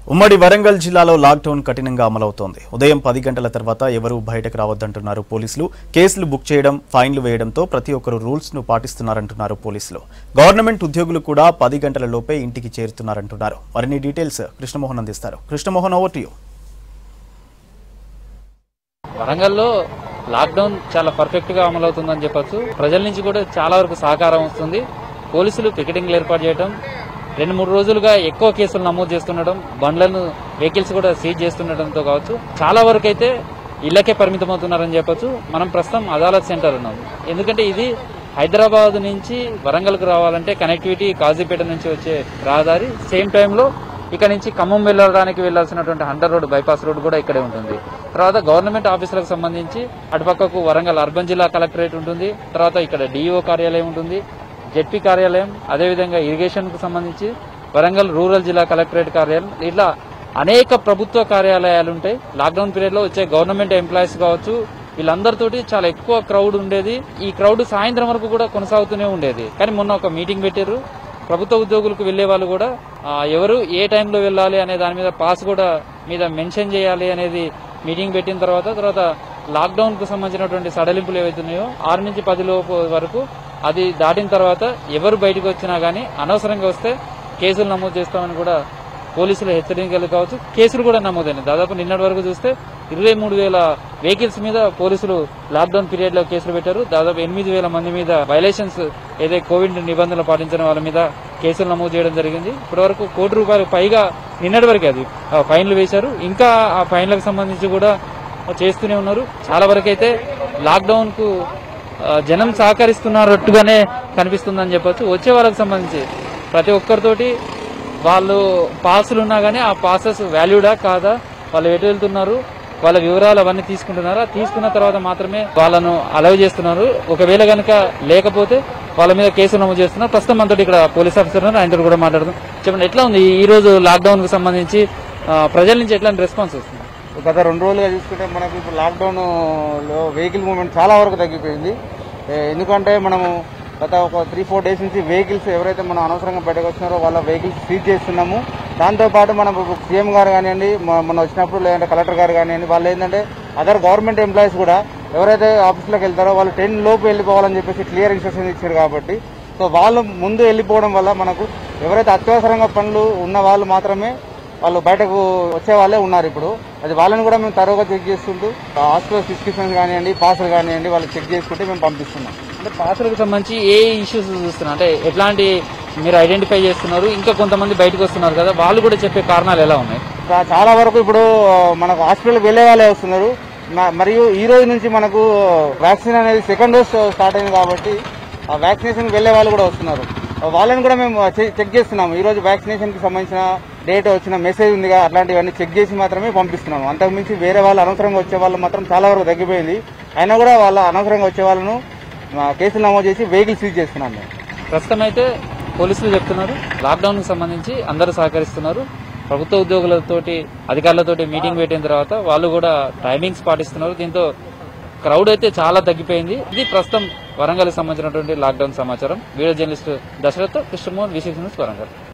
ఉమ్మడి వరంగల్ జిల్లాలో లాక్డౌన్ కఠినంగా అమలవుతోంది ఉదయం పది గంటల తర్వాత ఎవరూ బయటకు రావద్దంటున్నారు పోలీసులు కేసులు బుక్ చేయడం ఫైన్లు వేయడంతో ప్రతి ఒక్కరూ రూల్స్ ను పాటిస్తున్నారంటున్నారు పోలీసులు గవర్నమెంట్ ఉద్యోగులు కూడా పది గంటల లోపే ఇంటికి చేరుతున్నారంటున్నారు మరిన్ని డీటెయిల్స్ కృష్ణమోహన్ అందిస్తారు కృష్ణమోహన్ ఓవర్ టు యూ వరంగల్లో లాక్డౌన్ చాలా పర్ఫెక్ట్ గా అమలవుతుందని చెప్పొచ్చు ప్రజల నుంచి కూడా చాలా వరకు సహకారం వస్తుంది పోలీసులు పికెటింగ్లు ఏర్పాటు చేయడం రెండు మూడు రోజులుగా ఎక్కువ కేసులు నమోదు చేస్తుండడం బండ్లను వెహికల్స్ కూడా సీజ్ చేస్తుండటంతో కావచ్చు చాలా వరకు అయితే ఇళ్లకే పరిమితమవుతున్నారని చెప్పొచ్చు మనం ప్రస్తుతం అదాలత్ సెంటర్ ఉన్నాం ఎందుకంటే ఇది హైదరాబాద్ నుంచి వరంగల్కు రావాలంటే కనెక్టివిటీ కాజీపేట నుంచి వచ్చే రహదారి సేమ్ టైంలో ఇక్కడ నుంచి ఖమ్మం వెళ్ళడానికి వెళ్లాల్సినటువంటి హంటర్ రోడ్ బైపాస్ రోడ్ కూడా ఇక్కడే ఉంటుంది తర్వాత గవర్నమెంట్ ఆఫీసులకు సంబంధించి అటుపక్కకు వరంగల్ అర్బన్ జిల్లా కలెక్టరేట్ ఉంటుంది తర్వాత ఇక్కడ డిఈఓ కార్యాలయం ఉంటుంది జెడ్పీ కార్యాలయం అదేవిధంగా ఇరిగేషన్ కు సంబంధించి వరంగల్ రూరల్ జిల్లా కలెక్టరేట్ కార్యాలయం ఇట్లా అనేక ప్రభుత్వ కార్యాలయాలు ఉంటాయి లాక్డౌన్ పీరియడ్ లో వచ్చే గవర్నమెంట్ ఎంప్లాయీస్ కావచ్చు వీళ్ళందరితోటి చాలా ఎక్కువ క్రౌడ్ ఉండేది ఈ క్రౌడ్ సాయంత్రం వరకు కూడా కొనసాగుతూనే ఉండేది కానీ మొన్న ఒక మీటింగ్ పెట్టారు ప్రభుత్వ ఉద్యోగులకు వెళ్లే వాళ్ళు కూడా ఆ, ఎవరు ఏ టైంలో వెళ్ళాలి అనే దాని మీద పాస్ కూడా మీద మెన్షన్ చేయాలి అనేది మీటింగ్ పెట్టిన తర్వాత తర్వాత లాక్డౌన్ కు సంబంధించినటువంటి సడలింపులు ఏవైతున్నాయో ఆరు నుంచి పది లోపు వరకు అది దాటిన తర్వాత ఎవరు బయటకు వచ్చినా గానీ అనవసరంగా వస్తే కేసులు నమోదు చేస్తామని కూడా పోలీసులు హెచ్చరికలు కావచ్చు కేసులు కూడా నమోదైనాయి దాదాపు నిన్నటి వరకు చూస్తే ఇరవై మూడు వేల వెహికల్స్ మీద పోలీసులు లాక్డౌన్ పీరియడ్ లో కేసులు పెట్టారు దాదాపు ఎనిమిది వేల మంది మీద వైలేషన్స్ ఏదైతే కోవిడ్ నిబంధనలు పాటించిన వాళ్ళ మీద కేసులు నమోదు చేయడం జరిగింది ఇప్పటి వరకు కోటి రూపాయలు పైగా నిన్నటి వరకు అది ఆ, ఫైన్లు వేశారు ఇంకా ఆ ఫైన్లకు సంబంధించి కూడా చేస్తూనే ఉన్నారు చాలా వరకు అయితే లాక్డౌన్ కు ఆ, జనం సహకరిస్తున్నట్టుగానే కనిపిస్తుందని చెప్పొచ్చు వచ్చే వాళ్ళకి సంబంధించి ప్రతి ఒక్కరితోటి వాళ్ళు పాసులు ఉన్నా గానీ ఆ పాసెస్ వాల్యూడా కాదా వాళ్ళు ఎటు వెళ్తున్నారు వాళ్ళ వివరాలు అవన్నీ తీసుకుంటున్నారా తీసుకున్న తర్వాత మాత్రమే వాళ్ళను అలవ్ చేస్తున్నారు ఒకవేళ గనక లేకపోతే వాళ్ళ మీద కేసు నమోదు చేస్తున్నారు ప్రస్తుతం మనతో ఇక్కడ పోలీస్ ఆఫీసర్ ఉన్నారు ఆయనతో కూడా మాట్లాడుతాం చెప్పండి ఎట్లా ఉంది ఈ రోజు లాక్డౌన్ కు సంబంధించి ఆ, ప్రజల నుంచి ఎట్లాంటి రెస్పాన్స్ వస్తుంది గత రెండు రోజులుగా చూసుకుంటే మనకు ఇప్పుడు లాక్డౌన్ లో వెహికల్ మూవ్మెంట్ చాలా వరకు తగ్గిపోయింది ఏ, ఎందుకంటే మనము గత ఒక త్రీ ఫోర్ డేస్ నుంచి వెహికల్స్ ఎవరైతే మనం అనవసరంగా బయటకు వచ్చినారో వాళ్ళ వెహికల్స్ సీజ్ చేస్తున్నాము దాంతోపాటు మనం సీఎం గారు కానివ్వండి మ- మొన్న వచ్చినప్పుడు లేదంటే కలెక్టర్ గారు కానివ్వండి వాళ్ళు ఏంటంటే అదర్ గవర్నమెంట్ ఎంప్లాయీస్ కూడా ఎవరైతే ఆఫీస్లోకి వెళ్తారో వాళ్ళు టెన్ లోపు వెళ్ళిపోవాలని చెప్పేసి క్లియర్ ఇన్స్ట్రక్షన్ ఇచ్చారు కాబట్టి సో వాళ్ళు ముందు వెళ్ళిపోవడం వల్ల మనకు ఎవరైతే అత్యవసరంగా పనులు ఉన్న వాళ్ళు మాత్రమే వాళ్ళు బయటకు వచ్చే వాళ్ళే ఉన్నారు ఇప్పుడు అది వాళ్ళని కూడా మేము తరువుగా చెక్ చేసుకుంటూ హాస్పిటల్ ప్రిస్క్రిప్షన్స్ కానివ్వండి పాసులు కానివ్వండి వాళ్ళు చెక్ చేసుకుంటే మేము పంపిస్తున్నాం అంటే పాసులకు సంబంధించి ఏ ఇష్యూస్ చూస్తున్నారు అంటే ఎట్లాంటి మీరు ఐడెంటిఫై చేస్తున్నారు ఇంకా కొంతమంది బయటకు వస్తున్నారు కదా వాళ్ళు కూడా చెప్పే కారణాలు ఎలా ఉన్నాయి చా- చాలా వరకు ఇప్పుడు మనకు హాస్పిటల్కి వెళ్ళే వాళ్ళే వస్తున్నారు మ- మరియు ఈ రోజు నుంచి మనకు వ్యాక్సిన్ అనేది సెకండ్ డోస్ స్టార్ట్ అయింది కాబట్టి ఆ వ్యాక్సినేషన్ వెళ్ళే వాళ్ళు కూడా వస్తున్నారు వాళ్ళని కూడా మేము చె- చెక్ చేస్తున్నాము ఈ రోజు వ్యాక్సినేషన్ కి సంబంధించిన డేట్ వచ్చిన మెసేజ్ ఉందిగా అట్లాంటివన్నీ చెక్ చేసి మాత్రమే పంపిస్తున్నాము అంతకుమించి వేరే వాళ్ళు అనవసరంగా వచ్చే వాళ్ళు మాత్రం చాలా వరకు తగ్గిపోయింది అయినా కూడా వాళ్ళ అనవసరంగా వచ్చే వాళ్ళను ఆ, కేసులు నమోదు చేసి వెహికల్ సీజ్ చేస్తున్నాం మేము ప్రస్తుతం అయితే పోలీసులు చెప్తున్నారు లాక్డౌన్ కు సంబంధించి అందరూ సహకరిస్తున్నారు ప్రభుత్వ ఉద్యోగులతోటి అధికారులతోటి మీటింగ్ పెట్టిన తర్వాత వాళ్ళు కూడా టైమింగ్స్ పాటిస్తున్నారు దీంతో క్రౌడ్ అయితే చాలా తగ్గిపోయింది ఇది ప్రస్తుతం వరంగల్ సంబంధించినటువంటి లాక్డౌన్ సమాచారం వీడియో జర్నలిస్ట్ దశరథ్ కృష్ణమోహన్ విశేష న్యూస్ వరంగల్